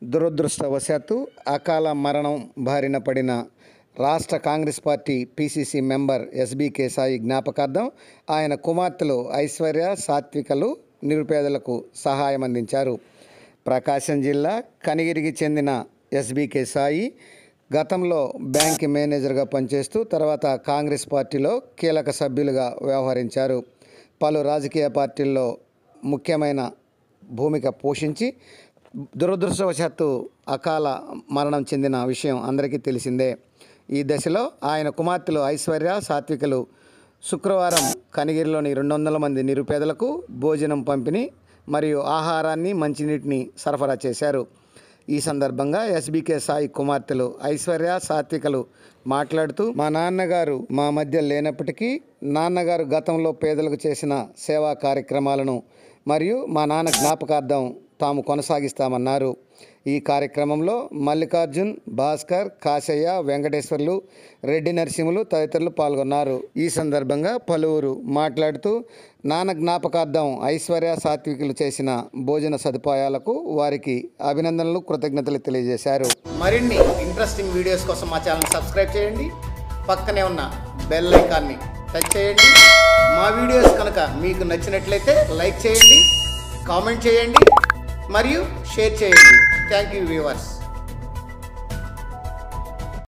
దురదృష్టవశాత్తు అకాల మరణం బారిన పడిన రాష్ట్ర Congress party PCC member SBK Sai జ్ఞాపకార్థం ఆయన కుమార్తెలు ఐశ్వర్య సాత్వికలు నిరుపేదలకు సహాయం అందించారు ప్రకాశం జిల్లా కనిగిరికి చెందిన ఎస్బీకే సాయి గతంలో బ్యాంక్ మేనేజర్గా పనిచేస్తూ తర్వాత కాంగ్రెస్ పార్టీలో కీలక సభ్యులుగా వ్యవహరించారు పలు రాజకీయ పార్టీల్లో ముఖ్యమైన భూమిక పోషించి దురదృష్టవశాత్తు అకాల మరణం చెందిన విషయం అందరికీ తెలిసిందే ఈ దశలో ఆయన కుమార్తెలు ఐశ్వర్య సాత్వికలు శుక్రవారం కనిగిరిలోని రెండు వందల మంది నిరుపేదలకు భోజనం పంపిణీ మరియు ఆహారాన్ని మంచినీటిని సరఫరా చేశారు ఈ సందర్భంగా ఎస్బీకే సాయి కుమార్తెలు ఐశ్వర్య సాత్వికలు మాట్లాడుతూ మా నాన్నగారు మా మధ్య లేనప్పటికీ నాన్నగారు గతంలో పేదలకు చేసిన సేవా కార్యక్రమాలను మరియు మా నాన్న జ్ఞాపకార్థం తాము కొనసాగిస్తామన్నారు ఈ కార్యక్రమంలో మల్లికార్జున్ భాస్కర్ కాశయ్య వెంకటేశ్వర్లు రెడ్డి నరసింహులు తదితరులు పాల్గొన్నారు ఈ సందర్భంగా పలువురు మాట్లాడుతూ నాన్న జ్ఞాపకార్థం ఐశ్వర్య సాత్వికులు చేసిన భోజన సదుపాయాలకు వారికి అభినందనలు కృతజ్ఞతలు తెలియజేశారు మరిన్ని ఇంట్రెస్టింగ్ వీడియోస్ కోసం మా ఛానల్ సబ్స్క్రైబ్ చేయండి పక్కనే ఉన్న బెల్ ఐకాన్ని టచ్ చేయండి మా వీడియోస్ కనుక మీకు నచ్చినట్లయితే లైక్ చేయండి కామెంట్ చేయండి మరియు షేర్ చేయండి థ్యాంక్ యూ వ్యూవర్స్